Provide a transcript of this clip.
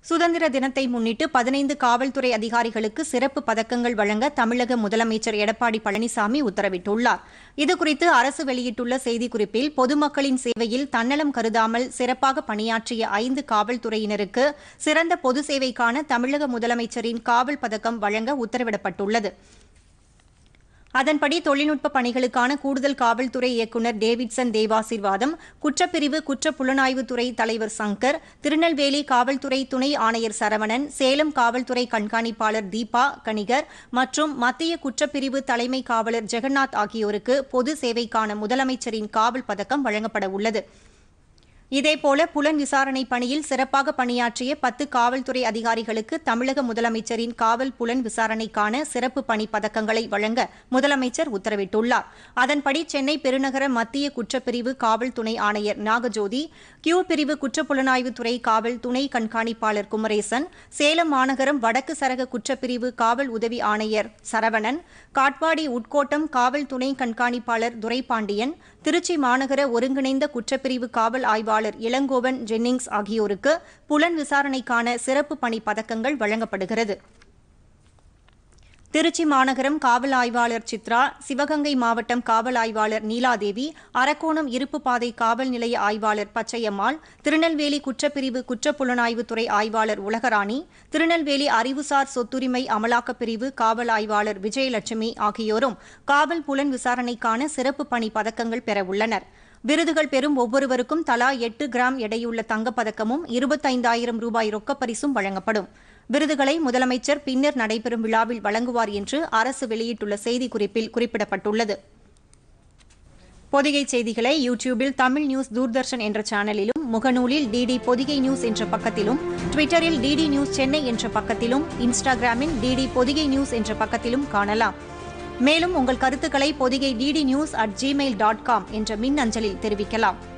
சுதந்திர தினத்தை முன்னிட்டு பதினைந்து காவல்துறை அதிகாரிகளுக்கு சிறப்பு பதக்கங்கள் வழங்க தமிழக முதலமைச்சர் எடப்பாடி பழனிசாமி உத்தரவிட்டுள்ளார் இதுகுறித்து அரசு வெளியிட்டுள்ள செய்திக்குறிப்பில் பொதுமக்களின் சேவையில் தன்னலம் கருதாமல் சிறப்பாக பணியாற்றிய ஐந்து காவல்துறையினருக்கு சிறந்த பொது சேவைக்கான தமிழக முதலமைச்சரின் காவல் பதக்கம் வழங்க உத்தரவிடப்பட்டுள்ளது அதன்படி தொழில்நுட்ப பணிகளுக்கான கூடுதல் காவல்துறை இயக்குநர் டேவிட்சன் தேவாசிர்வாதம் குற்றப்பிரிவு குற்ற புலனாய்வுத்துறை தலைவர் சங்கர் திருநெல்வேலி காவல்துறை துணை ஆணையர் சரவணன் சேலம் காவல்துறை கண்காணிப்பாளர் தீபா கணிகர் மற்றும் மத்திய குற்றப்பிரிவு தலைமை காவலர் ஜெகநாத் ஆகியோருக்கு பொது சேவைக்கான முதலமைச்சரின் காவல் பதக்கம் வழங்கப்பட உள்ளது இதேபோல புலன் விசாரணை பணியில் சிறப்பாக பணியாற்றிய பத்து காவல்துறை அதிகாரிகளுக்கு தமிழக முதலமைச்சரின் காவல் புலன் விசாரணைக்கான சிறப்பு பணி பதக்கங்களை வழங்க முதலமைச்சர் உத்தரவிட்டுள்ளார் அதன்படி சென்னை பெருநகர மத்திய குற்றப்பிரிவு காவல் துணை ஆணையர் நாகஜோதி கியூ பிரிவு குற்றப்புலனாய்வுத்துறை காவல் துணை கண்காணிப்பாளர் குமரேசன் சேலம் மாநகரம் வடக்கு சரக குற்றப்பிரிவு காவல் உதவி ஆணையர் சரவணன் காட்பாடி உட்கோட்டம் காவல் துணை கண்காணிப்பாளர் துரைபாண்டியன் திருச்சி மாநகர ஒருங்கிணைந்த குற்றப்பிரிவு காவல் ஆய்வாளர் இளங்கோவன் ஜென்னிங்ஸ் ஆகியோருக்கு புலன் விசாரணைக்கான சிறப்பு பணி பதக்கங்கள் வழங்கப்படுகிறது திருச்சி மாநகரம் காவல் ஆய்வாளர் சித்ரா சிவகங்கை மாவட்டம் காவல் ஆய்வாளர் நீலாதேவி அரக்கோணம் இருப்பு பாதை காவல் நிலைய ஆய்வாளர் பச்சையம்மாள் திருநெல்வேலி குற்றப்பிரிவு குற்றப்புலனாய்வுத்துறை ஆய்வாளர் உலகராணி திருநெல்வேலி அறிவுசார் சொத்துரிமை அமலாக்கப் பிரிவு காவல் ஆய்வாளர் விஜயலட்சுமி ஆகியோரும் காவல் புலன் விசாரணைக்கான சிறப்பு பணி பதக்கங்கள் பெறவுள்ளனர் விருதுகள் பெறும் ஒவ்வொருவருக்கும் தலா எட்டு கிராம் எடையுள்ள தங்கப்பதக்கமும் இருபத்தைந்தாயிரம் ரூபாய் ரொக்கப்பரிசும் வழங்கப்படும் விருதுகளை முதலமைச்சர் பின்னர் நடைபெறும் விழாவில் வழங்குவார் என்று அரசு வெளியிட்டுள்ள செய்திக்குறிப்பில் குறிப்பிடப்பட்டுள்ளது பொதிகை செய்திகளை யூடியூபில் தமிழ் நியூஸ் தூர்தர்ஷன் என்ற சேனலிலும் முகநூலில் டிடி பொதிகை நியூஸ் என்ற பக்கத்திலும் ட்விட்டரில் டிடி நியூஸ் சென்னை என்ற பக்கத்திலும் இன்ஸ்டாகிராமில் டிடி பொதிகை நியூஸ் என்ற பக்கத்திலும் காணலாம் மேலும் உங்கள் கருத்துக்களை Podhigai DD news at Gmail dot com என்ற மின் அஞ்சலில் தெரிவிக்கலாம்